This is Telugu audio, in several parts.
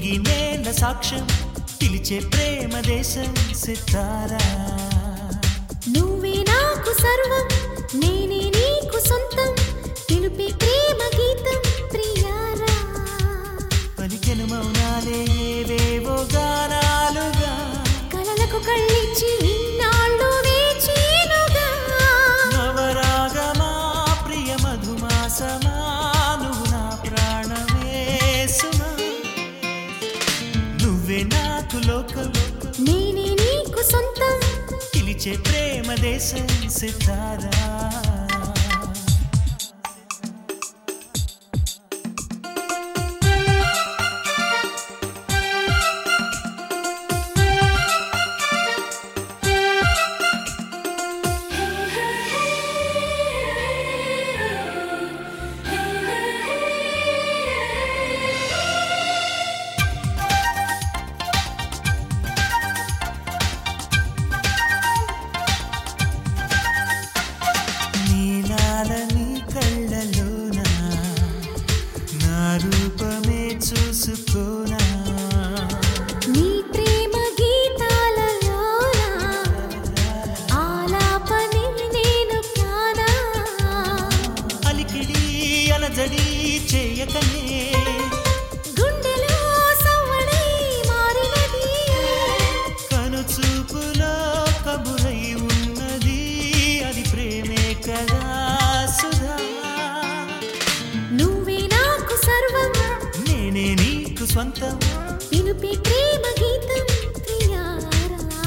నింగి నేల సాక్ష్యం పిలిచే ప్రేమ దేశం సితారా నువ్వే నాకు సర్వం నేనే నీకు సొంతం పిలుపే ప్రేమ గీతం ప్రియారా పలికెను మౌనాలే ఏవేవో గానాలుగా కలలకు కళ్ళిచ్చి ఇన్నాళ్ళు వేచినుగా నవరాగమా ప్రియ మధుమాసమా నువ్వు నా ప్రాణమే సుమా నువ్వే నాకు లోకం నేనే నీకు సొంతం పిలిచే ప్రేమ దేశం సితారా నీలాలని కళ్ళలోన నా రూపమే చూసుకోనా నీ ప్రేమ గీతాలలోన ఆలాపని నేను కానా అలికిడి అలజడి చేయకనే గుండెలో సవ్వడై మారినది కను చూపులో కబురై ఉన్నది అది ప్రేమే కదా సుధా నువ్వే నాకు సర్వం నేనే నీకు స్వంతం పిలుపే ప్రేమ గీతం ప్రియారా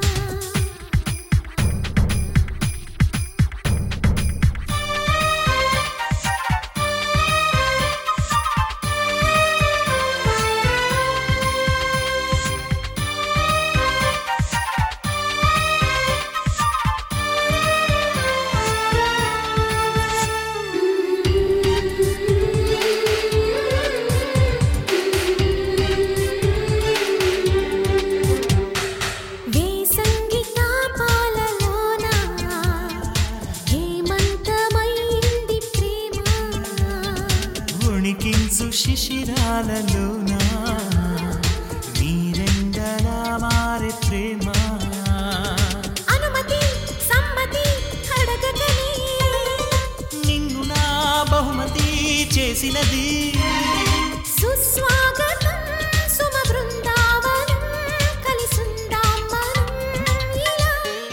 వేసంగి తాపాలలోన హేమంతమైంది ప్రేమ ఉణికించు శిశిరాలలోన నీరెండలా మారే ప్రేమ అనుమతి సమ్మతి అడగకనే నిన్ను నా బహుమతి చేసినది సుస్వాగతం సుమ బృందావనం కలిసుందాం మనం ఇలా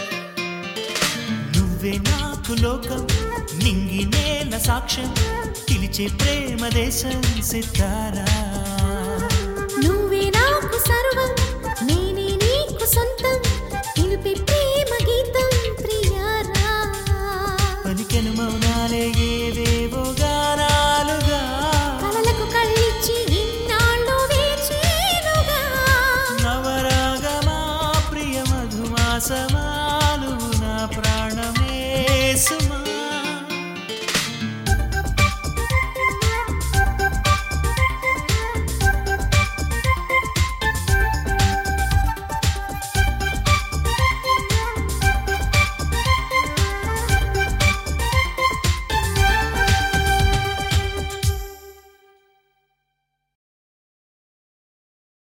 నువ్వే నాకు లోకం నింగి నేల సాక్ష్యం పిలిచే ప్రేమ దేశం సితారా నువ్వే నాకు సర్వం నేనే నీకు సొంతం పిలుపే ప్రేమ గీతం ప్రియారా పలికెను మౌనాలే ఏవేవో గానాలుగా కలలకు కళ్ళిచ్చి ఇన్నాళ్ళు వేచేనుగా నవరాగమా ప్రియ మధుమాసమా నువ్వు నా ప్రాణమే సుమా